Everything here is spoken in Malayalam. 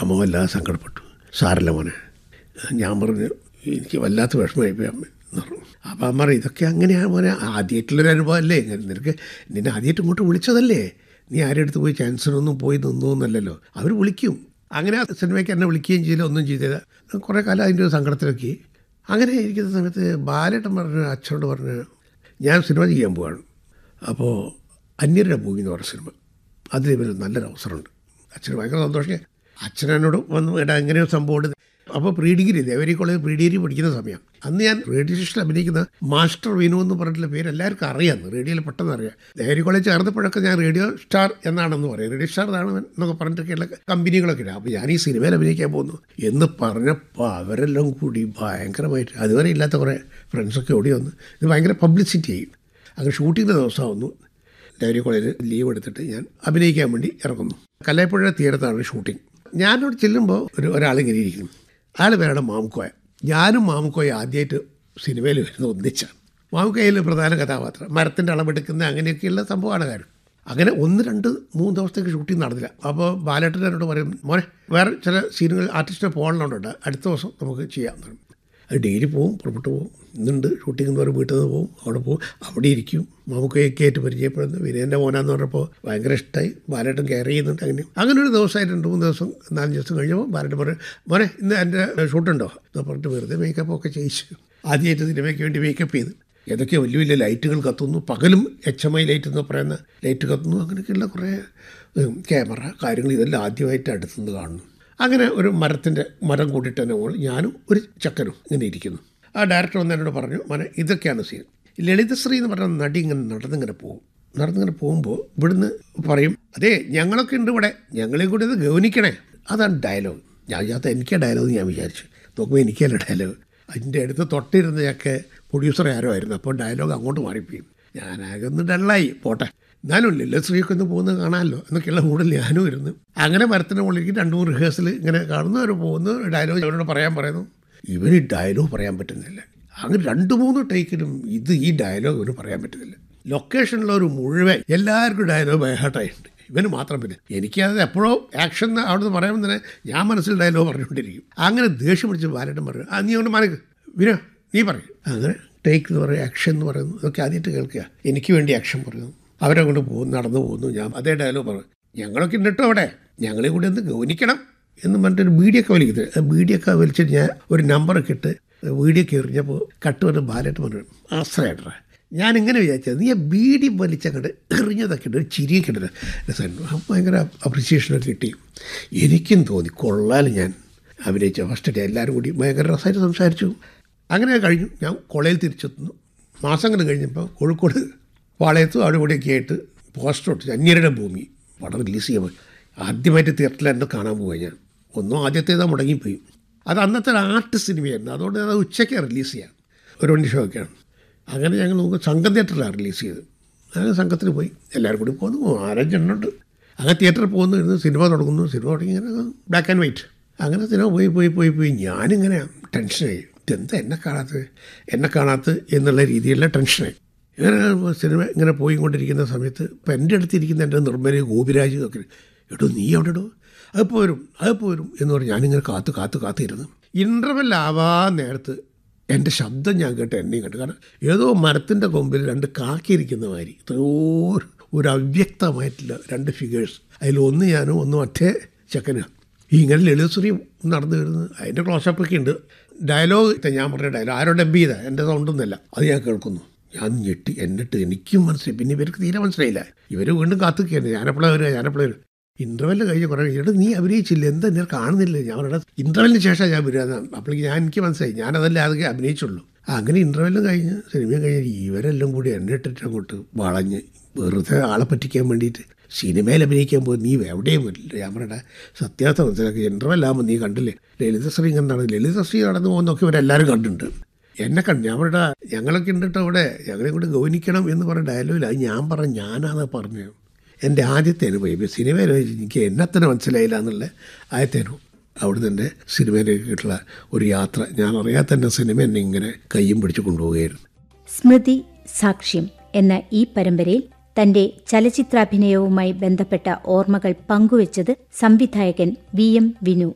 അമ്മ വല്ലാതെ സങ്കടപ്പെട്ടു സാരല്ല മോനെ ഞാൻ പറഞ്ഞു എനിക്ക് വല്ലാത്ത വിഷമമായി പോയി അമ്മ എന്ന് പറഞ്ഞു അപ്പോൾ അമ്മ പറഞ്ഞു ഇതൊക്കെ അങ്ങനെയാണ് മോനെ ആദ്യമായിട്ടുള്ളൊരു അനുഭവം അല്ലേ നിനക്ക് നിന്നെ ആദ്യമായിട്ട് ഇങ്ങോട്ട് വിളിച്ചതല്ലേ നീ ആരുടെ അടുത്ത് പോയി ക്യാൻസറൊന്നും പോയി നിന്നോന്നല്ലല്ലോ അവർ വിളിക്കും അങ്ങനെ ആ സിനിമയ്ക്ക് എന്നെ വിളിക്കുകയും ചെയ്തില്ല ഒന്നും ചെയ്തില്ല കുറേ കാലം അതിൻ്റെ ഒരു സങ്കടത്തിലൊക്കെ അങ്ങനെ ഇരിക്കുന്ന സമയത്ത് ബാലേട്ടൻ പറഞ്ഞ അച്ഛനോട് പറഞ്ഞ് ഞാൻ സിനിമ ചെയ്യാൻ പോവാണ് അപ്പോൾ അന്യരുടെ ഭൂമി എന്ന് പറഞ്ഞ സിനിമ അതിൽ ഇവർ നല്ലൊരു അവസരമുണ്ട് അച്ഛന് ഭയങ്കര സന്തോഷം അച്ഛൻ എന്നോട് വന്ന് എടാ ഇങ്ങനെ ഒരു സംഭവമുണ്ട് അപ്പോൾ പ്രീ ഡിഗ്രി ദേവരി കോളേജ് പ്രീ ഡിഗ്രി പഠിക്കുന്ന സമയം അന്ന് ഞാൻ റേഡിയോ സ്റ്റേഷനിൽ അഭിനയിക്കുന്ന മാസ്റ്റർ വിനു എന്ന് പറഞ്ഞിട്ടുള്ള പേര് എല്ലാവർക്കും അറിയാമെന്ന് റേഡിയോയിൽ പെട്ടെന്ന് അറിയാം ദേവരി കോളേജ് ചേർന്നപ്പോഴൊക്കെ ഞാൻ റേഡിയോ സ്റ്റാർ എന്നാണെന്ന് പറയും റേഡിയോ സ്റ്റാർ ആണ് എന്നൊക്കെ പറഞ്ഞിട്ടൊക്കെയുള്ള കമ്പനികളൊക്കെ ഉണ്ട് അപ്പോൾ ഞാൻ ഈ സിനിമയിൽ അഭിനയിക്കാൻ പോകുന്നു എന്ന് പറഞ്ഞപ്പോൾ അവരെല്ലാം കൂടി ഭയങ്കരമായിട്ട് അതുവരെ ഇല്ലാത്ത കുറേ ഫ്രണ്ട്സൊക്കെ ഓടി വന്ന് ഇത് ഭയങ്കര പബ്ലിസിറ്റി ചെയ്യും അങ്ങനെ ഷൂട്ടിങ്ങിൻ്റെ ദിവസമാവുന്നു ഡയറി കോളേജിൽ ലീവ് എടുത്തിട്ട് ഞാൻ അഭിനയിക്കാൻ വേണ്ടി ഇറങ്ങുന്നു കല്ലായപ്പുഴ തീരത്താണ് ഷൂട്ടിംഗ് ഞാനവിടെ ചെല്ലുമ്പോൾ ഒരു ഒരാളിങ്ങനെ ഇരിക്കുന്നു അയാൾ പേരാണ് മാമുക്കോയ ഞാനും മാമുക്കോയ ആദ്യമായിട്ട് സിനിമയിൽ വരുന്നത് ഒന്നിച്ചാണ് മാമുക്കോയിൽ പ്രധാന കഥാപാത്രം മരത്തിൻ്റെ അളവെടുക്കുന്ന അങ്ങനെയൊക്കെയുള്ള സംഭവമാണ് കാര്യം അങ്ങനെ ഒന്ന് രണ്ട് മൂന്ന് ദിവസത്തേക്ക് ഷൂട്ടിംഗ് നടന്നില്ല അപ്പോൾ ബാലേട്ടൻ എന്നോട് പറയും മോനെ വേറെ ചില സീനുകൾ ആർട്ടിസ്റ്റിനെ പോകണമെന്നുണ്ട് അടുത്ത ദിവസം നമുക്ക് ചെയ്യാം എന്ന് പറയും അത് ഡെയിലി പോവും പുറപ്പെട്ടു പോകും ഇന്നുണ്ട് ഷൂട്ടിംഗ് എന്ന് പറയും വീട്ടിൽ നിന്ന് പോകും അവിടെ പോകും അവിടെ ഇരിക്കും നമുക്കൊക്കെ ആയിട്ട് പരിചയപ്പെടുന്നു വിനയൻ്റെ മോനാന്ന് പറഞ്ഞപ്പോൾ ഭയങ്കര ഇഷ്ടമായി ബാലേട്ടൻ കെയർ ചെയ്യുന്നുണ്ട് അങ്ങനെ അങ്ങനെ ഒരു ദിവസമായിട്ട് രണ്ട് മൂന്ന് ദിവസം നാലഞ്ച് ദിവസം കഴിഞ്ഞപ്പോൾ ബാലേട്ടൻ പറയും മോനെ ഇന്ന് എൻ്റെ ഷൂട്ടുണ്ടോ എന്ന് പറഞ്ഞിട്ട് വെറുതെ മേക്കപ്പ് ഒക്കെ ചെയ്യിച്ചു ആദ്യമായിട്ട് സിനിമയ്ക്ക് വേണ്ടി മേക്കപ്പ് ചെയ്ത് ഏതൊക്കെ വലിയ വലിയ ലൈറ്റുകൾ കത്തുന്നു പകലും എച്ച് എം ഐ ലൈറ്റ് എന്ന് പറയുന്ന ലൈറ്റ് കത്തുന്നു അങ്ങനെയൊക്കെയുള്ള കുറേ ക്യാമറ കാര്യങ്ങൾ ഇതെല്ലാം ആദ്യമായിട്ട് അടുത്തുനിന്ന് കാണുന്നു അങ്ങനെ ഒരു മരത്തിൻ്റെ മരം കൂട്ടിയിട്ട് തന്നെ മുകളിൽ ഞാനും ഒരു ചക്കനും ഇങ്ങനെ ഇരിക്കുന്നു ആ ഡയറക്ടർ വന്ന് എന്നോട് പറഞ്ഞു മോനെ ഇതൊക്കെയാണ് സീൻ ലളിതശ്രീ എന്ന് പറഞ്ഞ നടി ഇങ്ങനെ നടന്നിങ്ങനെ പോകും നടന്നിങ്ങനെ പോകുമ്പോൾ ഇവിടുന്ന് പറയും അതെ ഞങ്ങളൊക്കെ ഉണ്ട് ഇവിടെ ഞങ്ങളെയും കൂടി ഇത് ഗവനിക്കണേ അതാണ് ഡയലോഗ് ഞാൻ ഇതിനകത്ത് എനിക്കാ ഡയലോഗ് ഞാൻ വിചാരിച്ചു നോക്കുമ്പോൾ എനിക്കല്ല ഡയലോഗ് അതിൻ്റെ അടുത്ത് തൊട്ടിരുന്ന ചക്കെ പ്രൊഡ്യൂസർ ആരോ ആയിരുന്നു അപ്പോൾ ഡയലോഗ് അങ്ങോട്ട് മാറിപ്പോയി ഞാനാകെ ഒന്ന് ഡള്ളായി പോട്ടെ എന്നാലും ലളിതശ്രീയൊക്കെ ഒന്ന് പോകുന്നത് കാണാമല്ലോ എന്നൊക്കെയുള്ള കൂടുതൽ ഞാനും ഇരുന്നു അങ്ങനെ മരത്തിൻ്റെ മുകളിലേക്ക് രണ്ട് മൂന്ന് റിഹേഴ്സൽ ഇങ്ങനെ കാണുന്നു അവർ പോകുന്നു ഡയലോഗ് അവരോട് പറയാൻ പറയുന്നു ഇവന് ഡയലോഗ് പറയാൻ പറ്റുന്നില്ല അങ്ങനെ രണ്ട് മൂന്ന് ടേക്കിലും ഇത് ഈ ഡയലോഗ് ഇവന് പറയാൻ പറ്റുന്നില്ല ലൊക്കേഷനിലൊരു മുഴുവൻ എല്ലാവർക്കും ഡയലോഗ് ബൈഹാർട്ടായിട്ടുണ്ട് ഇവന് മാത്രം പിന്നെ എനിക്കത് എപ്പോഴോ ആക്ഷൻ അവിടുന്ന് പറയാൻ തന്നെ ഞാൻ മനസ്സിൽ ഡയലോഗ് പറഞ്ഞുകൊണ്ടിരിക്കും അങ്ങനെ ദേഷ്യം പിടിച്ച് ബാലേട്ടൻ പറഞ്ഞു ആ നീ അങ്ങോട്ട് മാനക്ക് വിനോ നീ പറയും അങ്ങനെ ടേക്ക് എന്ന് പറയുക ആക്ഷൻ എന്ന് പറയുന്നു ഇതൊക്കെ ആദ്യമായിട്ട് കേൾക്കുക എനിക്ക് വേണ്ടി ആക്ഷൻ പറയുന്നു അവരങ്ങോട്ട് പോകുന്നു നടന്നു പോകുന്നു ഞാൻ അതേ ഡയലോഗ് പറഞ്ഞു ഞങ്ങളൊക്കെ ഉണ്ട് കേട്ടോ അവിടെ ഞങ്ങളെ കൂടി ഒന്ന് ഗൗനിക്കണം എന്ന് പറഞ്ഞിട്ടൊരു ബീഡിയൊക്കെ വലിക്കുന്നത് ആ ബീഡിയൊക്കെ വലിച്ചിട്ട് ഞാൻ ഒരു നമ്പറൊക്കെ ഇട്ട് വീഡിയൊക്കെ എറിഞ്ഞപ്പോൾ കട്ട് വന്ന് ബാലേട്ട് പറഞ്ഞു ആശ്രയട്ടാ ഞാൻ ഇങ്ങനെ വിചാരിച്ചത് നീ ആ ബീഡി വലിച്ചങ്ങോട്ട് എറിഞ്ഞതൊക്കെ ഉണ്ട് ഒരു ചിരിയൊക്കെ ഉണ്ട് രസമായിരുന്നു അപ്പം ഭയങ്കര അപ്രിസിയേഷനൊക്കെ കിട്ടി എനിക്കും തോന്നി കൊള്ളാലും ഞാൻ അഭിനയിച്ച ഫസ്റ്റ് ഡേ എല്ലാവരും കൂടി ഭയങ്കര രസമായിട്ട് സംസാരിച്ചു അങ്ങനെ കഴിഞ്ഞു ഞാൻ കോളേജിൽ തിരിച്ചെത്തുന്നു മാസങ്ങൾ കഴിഞ്ഞപ്പോൾ കോഴിക്കോട് പാളയത്തും അവിടെ ഇവിടെയൊക്കെ ആയിട്ട് പോസ്റ്റർ ഒട്ടിച്ച് അന്യരുടെ ഭൂമി പടം റിലീസ് ചെയ്യാൻ പോയി ആദ്യമായിട്ട് തിയേറ്ററിൽ എന്നെ കാണാൻ പോവുക ഞാൻ ഒന്നും ആദ്യത്തേതാ മുടങ്ങിപ്പോയി അത് അന്നത്തെ ഒരു ആർട്ട് സിനിമയായിരുന്നു അതുകൊണ്ട് അത് ഉച്ചയ്ക്ക് റിലീസ് ചെയ്യാം ഒരു വണ്ടി ഷോ ഒക്കെയാണ് അങ്ങനെ ഞങ്ങൾ നമുക്ക് സംഘം തിയേറ്ററിലാണ് റിലീസ് ചെയ്തത് അങ്ങനെ സംഘത്തിന് പോയി എല്ലാവരും കൂടി പോകുന്നു ആരഞ്ചെണ്ണുണ്ട് അങ്ങനെ തിയേറ്ററിൽ പോകുന്നു ഇരുന്ന് സിനിമ തുടങ്ങുന്നു സിനിമ തുടങ്ങി ഇങ്ങനെ ബ്ലാക്ക് ആൻഡ് വൈറ്റ് അങ്ങനെ സിനിമ പോയി പോയി പോയി പോയി ഞാനിങ്ങനെ ടെൻഷനായി ഇതെന്താ എന്നെ കാണാത്തത് എന്നെ കാണാത്ത എന്നുള്ള രീതിയിലുള്ള ടെൻഷനായി ഇങ്ങനെ സിനിമ ഇങ്ങനെ പോയിക്കൊണ്ടിരിക്കുന്ന സമയത്ത് ഇപ്പം എൻ്റെ അടുത്തിരിക്കുന്ന എൻ്റെ നിർമ്മല ഗോപിരാജ് ഒക്കെ എടോ നീ എവിടെ ഇടോ അതിപ്പോൾ വരും അതിപ്പോൾ വരും എന്ന് പറഞ്ഞ് ഞാനിങ്ങനെ കാത്ത് കാത്ത് കാത്തിരുന്നു ഇൻ്റർവെൽ ആവാൻ നേരത്ത് എൻ്റെ ശബ്ദം ഞാൻ കേട്ട് എന്നെയും കേട്ടു കാരണം ഏതോ മരത്തിൻ്റെ കൊമ്പിൽ രണ്ട് കാക്കിയിരിക്കുന്ന മാതിരി എത്രയോ ഒരു അവ്യക്തമായിട്ടുള്ള രണ്ട് ഫിഗേഴ്സ് അതിലൊന്ന് ഞാനും ഒന്ന് മറ്റേ ചെക്കനാണ് ഈ ഇങ്ങനെ ലളിതശ്രീ നടന്നു വരുന്നത് അതിൻ്റെ ക്ലോസപ്പൊക്കെ ഉണ്ട് ഡയലോഗ് ഞാൻ പറഞ്ഞ ഡയലോഗ് ആരോ ഡബ് ചെയ്ത എൻ്റെ സൗണ്ടൊന്നുമല്ല അത് ഞാൻ കേൾക്കുന്നു ഞാൻ ഞെട്ടി എന്നിട്ട് എനിക്കും മനസ്സിലായി പിന്നെ ഇവർക്ക് തീരെ മനസ്സിലായില്ല ഇവർ വീണ്ടും കാത്തുകയാണ് ഞാനെപ്പോഴാണ് വരിക ഞാനെപ്പോഴാണ് വരിക ഇൻ്റർവെല്ലിൽ കഴിഞ്ഞ് കുറേ ഇവിടെ നീ അഭിനയിച്ചില്ല എന്താ ഞാൻ കാണുന്നില്ല ഞാൻ പറഞ്ഞ ഇൻ്റർവെല്ലിന് ശേഷം ഞാൻ വരിക അപ്പോഴേക്ക് ഞാൻ എനിക്ക് മനസ്സിലായി ഞാനതല്ലേ അതൊക്കെ അഭിനയിച്ചുള്ളൂ അങ്ങനെ ഇൻ്റർവെല്ലും കഴിഞ്ഞ് സിനിമയും കഴിഞ്ഞ് ഇവരെല്ലാം കൂടി എന്നെ ഇട്ടിട്ട് അങ്ങോട്ട് വളഞ്ഞ് വെറുതെ ആളെ പറ്റിക്കാൻ വേണ്ടിയിട്ട് സിനിമയിൽ അഭിനയിക്കാൻ പോയി നീ എവിടെയും വരില്ല ഞാൻ പറയട്ടെ സത്യാർത്ഥ മനസ്സിലാക്കി ഇൻ്റർവെല്ലാകുമ്പോൾ നീ കണ്ടില്ലേ ലളിതശ്രീ കണ്ടാണ് ലളിതശ്രീ നടന്നു പോകുന്നൊക്കെ ഇവരെല്ലാവരും കണ്ടിട്ടുണ്ട് എന്നെ കണ്ടു ഞാൻ പറയട്ടെ ഞങ്ങളൊക്കെ ഉണ്ട് കേട്ടോ അവിടെ ഞങ്ങളെ കൂടെ ഗൗനിക്കണം എന്ന് പറഞ്ഞ ഡയലോഗില്ല അത് ഞാൻ പറഞ്ഞു ഞാനാണ് പറഞ്ഞു എൻ്റെ ആദ്യത്തെ അനുഭവം ഇപ്പോൾ സിനിമയിൽ എനിക്ക് എന്നെ തന്നെ മനസ്സിലായില്ല എന്നുള്ള ആദ്യത്തെ അനുഭവം അവിടുന്ന് എൻ്റെ സിനിമയിലേക്കുള്ള ഒരു യാത്ര ഞാൻ അറിയാത്ത എൻ്റെ സിനിമ എന്നെ ഇങ്ങനെ കയ്യും പിടിച്ച് കൊണ്ടുപോവുകയായിരുന്നു സ്മൃതി സാക്ഷ്യം എന്ന ഈ പരമ്പരയിൽ തന്റെ ചലച്ചിത്രാഭിനയവുമായി ബന്ധപ്പെട്ട ഓർമ്മകൾ പങ്കുവച്ചത് സംവിധായകൻ വി എം വിനു